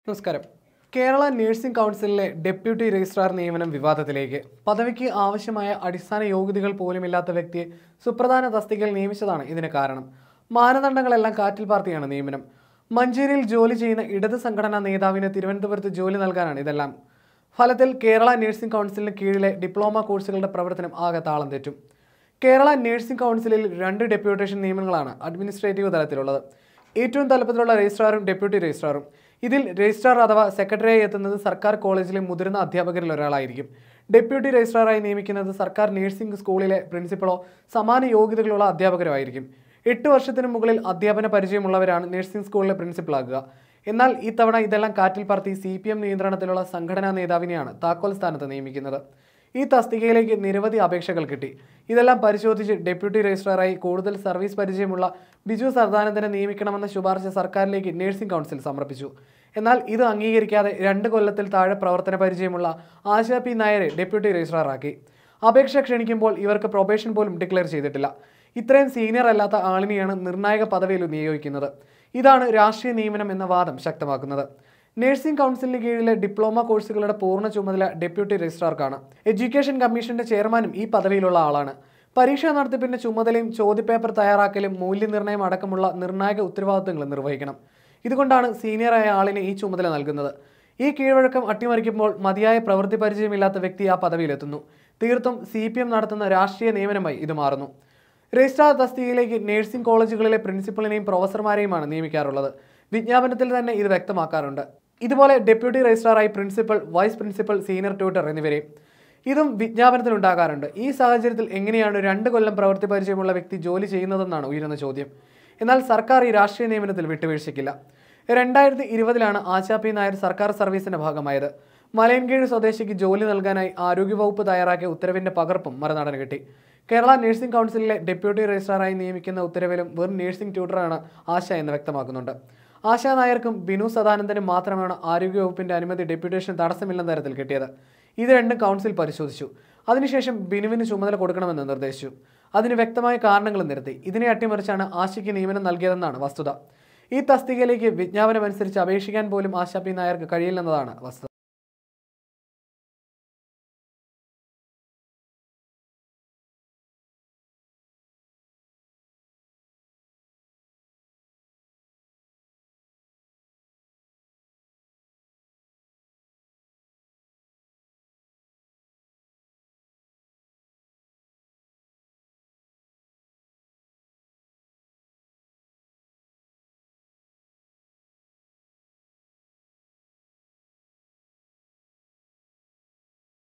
നമസ്കാരം കേരള നഴ്സിംഗ് കൗൺസിലിലെ deputy registrar നിയമനം വിവാദത്തിലേക്ക് പദവിക്ക് ആവശ്യമായ അടിസ്ഥാന യോഗ്യതകൾ പോലുമില്ലാത്ത വ്യക്തിയെ സുപ്രധാന തസ്തികയിൽ നിയമിച്ചതാണ് ഇതിന് കാരണം മാനദണ്ഡങ്ങളെല്ലാം കാറ്റിൽ പാർത്തിയാണ് നിയമനം മഞ്ചേരിയിൽ ജോലി ചെയ്യുന്ന ഇടത് സംഘടനാ നേതാവിന് തിരുവനന്തപുരത്ത് ജോലി നൽകാനാണ് ഇതെല്ലാം ഫലത്തിൽ കേരള നഴ്സിംഗ് കൗൺസിലിന് കീഴിലെ ഡിപ്ലോമ കോഴ്സുകളുടെ പ്രവർത്തനം ആകെ താളം തെറ്റും കേരള നഴ്സിംഗ് കൗൺസിലിൽ രണ്ട് ഡെപ്യൂട്ടേഷൻ നിയമനങ്ങളാണ് അഡ്മിനിസ്ട്രേറ്റീവ് തലത്തിലുള്ളത് ഏറ്റവും തലപ്പത്തിലുള്ള രജിസ്ട്രാറും ഡെപ്യൂട്ടി രജിസ്ട്രാറും ഇതിൽ രജിസ്ട്രാർ അഥവാ സെക്രട്ടറിയായി എത്തുന്നത് സർക്കാർ കോളേജിലെ മുതിർന്ന അധ്യാപകരിൽ ഒരാളായിരിക്കും ഡെപ്യൂട്ടി രജിസ്ട്രാറായി നിയമിക്കുന്നത് സർക്കാർ നഴ്സിംഗ് സ്കൂളിലെ പ്രിൻസിപ്പളോ സമാന യോഗ്യതകളുള്ള അധ്യാപകരോ ആയിരിക്കും എട്ട് വർഷത്തിന് മുകളിൽ അധ്യാപന പരിചയമുള്ളവരാണ് നഴ്സിംഗ് സ്കൂളിലെ പ്രിൻസിപ്പളാകുക എന്നാൽ ഇത്തവണ ഇതെല്ലാം കാറ്റിൽ പറത്തി സി പി എം നിയന്ത്രണത്തിലുള്ള സംഘടനാ നേതാവിനെയാണ് താക്കോൽ സ്ഥാനത്ത് നിയമിക്കുന്നത് ഈ തസ്തികയിലേക്ക് നിരവധി അപേക്ഷകൾ കിട്ടി ഇതെല്ലാം പരിശോധിച്ച് ഡെപ്യൂട്ടി രജിസ്ട്രാറായി കൂടുതൽ സർവീസ് പരിചയമുള്ള ബിജു സർദാനന്ദനെ നിയമിക്കണമെന്ന ശുപാർശ സർക്കാരിലേക്ക് നഴ്സിംഗ് കൗൺസിൽ സമർപ്പിച്ചു എന്നാൽ ഇത് അംഗീകരിക്കാതെ രണ്ട് കൊല്ലത്തിൽ താഴെ പ്രവർത്തന പരിചയമുള്ള ആശ പി നായരെ ഡെപ്യൂട്ടി രജിസ്ട്രാറാക്കി അപേക്ഷ ക്ഷണിക്കുമ്പോൾ ഇവർക്ക് പ്രൊബേഷൻ പോലും ഡിക്ലെയർ ചെയ്തിട്ടില്ല ഇത്രയും സീനിയർ അല്ലാത്ത ആളിനെയാണ് നിർണായക പദവിയിൽ നിയോഗിക്കുന്നത് ഇതാണ് രാഷ്ട്രീയ നിയമനം എന്ന വാദം ശക്തമാക്കുന്നത് നഴ്സിംഗ് കൗൺസിലിന് കീഴിലെ ഡിപ്ലോമ കോഴ്സുകളുടെ പൂർണ്ണ ചുമതല ഡെപ്യൂട്ടി രജിസ്ട്രാർക്കാണ് എഡ്യൂക്കേഷൻ കമ്മീഷന്റെ ചെയർമാനും ഈ പദവിയിലുള്ള ആളാണ് പരീക്ഷാ നടത്തിപ്പിന്റെ ചുമതലയും ചോദ്യപേപ്പർ തയ്യാറാക്കലും മൂല്യനിർണ്ണയം അടക്കമുള്ള നിർണായക ഉത്തരവാദിത്തങ്ങളും നിർവഹിക്കണം ഇതുകൊണ്ടാണ് സീനിയറായ ആളിന് ഈ ചുമതല നൽകുന്നത് ഈ കീഴ്വഴക്കം അട്ടിമറിക്കുമ്പോൾ മതിയായ പ്രവൃത്തി പരിചയമില്ലാത്ത വ്യക്തി ആ പദവിയിലെത്തുന്നു തീർത്തും സി പി എം നടത്തുന്ന രാഷ്ട്രീയ നിയമനമായി ഇത് മാറുന്നു രജിസ്ട്രാർ തസ്തികയിലേക്ക് നഴ്സിംഗ് കോളേജുകളിലെ പ്രിൻസിപ്പലിനെയും പ്രൊഫസർമാരെയുമാണ് നിയമിക്കാറുള്ളത് വിജ്ഞാപനത്തിൽ തന്നെ ഇത് വ്യക്തമാക്കാറുണ്ട് ഇതുപോലെ ഡെപ്യൂട്ടി രജിസ്ട്രാറായി principal vice principal senior tutor എന്നിവരെയും ഇതും വിജ്ഞാപനത്തിൽ ഉണ്ടാകാറുണ്ട് ഈ സാഹചര്യത്തിൽ എങ്ങനെയാണ് രണ്ട് കൊല്ലം പ്രവൃത്തി പരിചയമുള്ള വ്യക്തി ജോലി ചെയ്യുന്നതെന്നാണ് ഉയരുന്ന ചോദ്യം എന്നാൽ സർക്കാർ ഈ രാഷ്ട്രീയ നിയമനത്തിൽ വിട്ടുവീഴ്ചയ്ക്കില്ല രണ്ടായിരത്തി ഇരുപതിലാണ് ആശാ പി നായർ സർക്കാർ സർവീസിന്റെ ഭാഗമായത് മലയൻകീഴ് സ്വദേശിക്ക് ജോലി നൽകാനായി ആരോഗ്യവകുപ്പ് തയ്യാറാക്കിയ ഉത്തരവിന്റെ പകർപ്പും മറുനാടന് കിട്ടി കേരള നഴ്സിംഗ് കൗൺസിലിലെ ഡെപ്യൂട്ടി രജിസ്ട്രാറായി നിയമിക്കുന്ന ഉത്തരവിലും വെറും നഴ്സിംഗ് ട്യൂട്ടറാണ് ആശ എന്ന് വ്യക്തമാക്കുന്നുണ്ട് ആശാ നായർക്കും ബിനു സദാനന്ദനും മാത്രമാണ് ആരോഗ്യവകുപ്പിന്റെ അനുമതി ഡെപ്യൂട്ടേഷൻ തടസ്സമില്ലെന്ന തരത്തിൽ കിട്ടിയത് ഇത് രണ്ടും കൗൺസിൽ പരിശോധിച്ചു അതിനുശേഷം ബിനുവിന് ചുമതല കൊടുക്കണമെന്ന് നിർദ്ദേശിച്ചു അതിന് വ്യക്തമായ കാരണങ്ങൾ നിരത്തി ഇതിനെ അട്ടിമറിച്ചാണ് ആശയ്ക്ക് നിയമനം നൽകിയതെന്നാണ് വസ്തുത ഈ തസ്തികയിലേക്ക് വിജ്ഞാപനമനുസരിച്ച് അപേക്ഷിക്കാൻ പോലും ആശാ പി നായർക്ക് കഴിയില്ലെന്നതാണ് വസ്തുത